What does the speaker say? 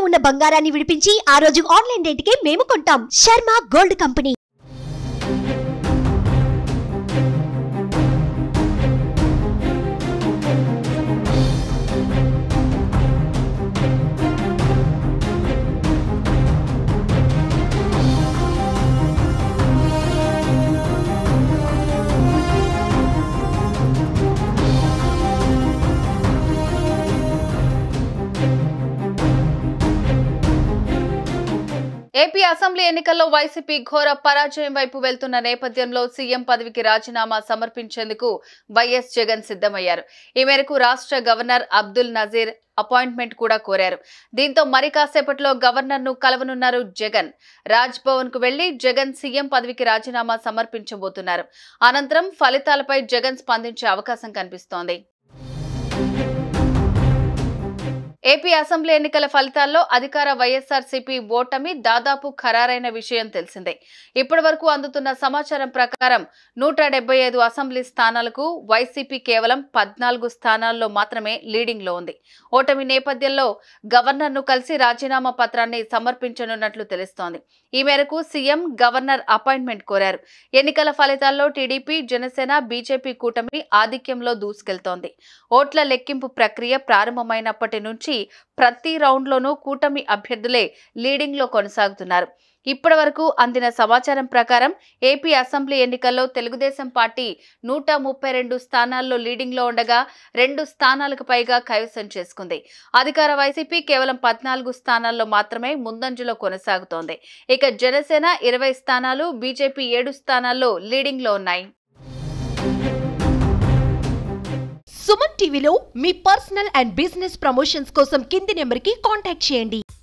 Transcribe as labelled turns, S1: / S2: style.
S1: ఉన్న బంగారాన్ని విడిపించి ఆ రోజు ఆన్లైన్ రేటుకే మేము కొంటాం Sharma gold company
S2: AP assembly ఎన్నికల్లో వైసీపీ ఘోర పరాజయం వైపు వెళ్తున్న నేపథ్యంలో సీఎం పదవికి రాజీనామా సమర్పించేందుకు వైఎస్ జగన్ సిద్ధమయ్యారు ఈ మేరకు రాష్ట్ర గవర్నర్ అబ్దుల్ నజీర్ అపాయింట్మెంట్ కూడా కోరారు దీంతో మరి కాసేపట్లో గవర్నర్ ను కలవనున్నారు జగన్ రాజ్ భవన్ కు వెళ్లి జగన్ సీఎం పదవికి రాజీనామా సమర్పించబోతున్నారు అనంతరం ఫలితాలపై జగన్ స్పందించే అవకాశం కనిపిస్తోంది ఏపీ అసెంబ్లీ ఎన్నికల ఫలితాల్లో అధికార వైఎస్ఆర్సీపీ ఓటమి దాదాపు ఖరారైన విషయం తెలిసిందే ఇప్పటి వరకు అందుతున్న సమాచారం ప్రకారం నూట డెబ్బై ఐదు అసెంబ్లీ స్థానాలకు వైసీపీ కేవలం పద్నాలుగు స్థానాల్లో మాత్రమే లీడింగ్ లో ఉంది ఓటమి నేపథ్యంలో గవర్నర్ ను కలిసి రాజీనామా పత్రాన్ని సమర్పించనున్నట్లు తెలుస్తోంది ఈ మేరకు సీఎం గవర్నర్ అపాయింట్మెంట్ కోరారు ఎన్నికల ఫలితాల్లో టీడీపీ జనసేన బీజేపీ కూటమి ఆధిక్యంలో దూసుకెళ్తోంది ఓట్ల లెక్కింపు ప్రక్రియ ప్రారంభమైనప్పటి నుంచి ప్రతి రౌండ్లోనూ కూటమి అభ్యర్థులే లీడింగ్ లో కొనసాగుతున్నారు ఇప్పటి వరకు అందిన సమాచారం ప్రకారం ఏపీ అసెంబ్లీ ఎన్నికల్లో తెలుగుదేశం పార్టీ నూట ముప్పై రెండు స్థానాల్లో లీడింగ్ లో ఉండగా రెండు స్థానాలకు పైగా కైవసం చేసుకుంది అధికార వైసీపీ కేవలం పద్నాలుగు స్థానాల్లో మాత్రమే ముందంజలో కొనసాగుతోంది ఇక జనసేన ఇరవై స్థానాలు బీజేపీ ఏడు స్థానాల్లో లీడింగ్ లో ఉన్నాయి
S1: సుమన్ టీవీలో మీ పర్సనల్ అండ్ బిజినెస్ ప్రమోషన్స్ కోసం కింది నెంబర్కి కాంటాక్ట్ చేయండి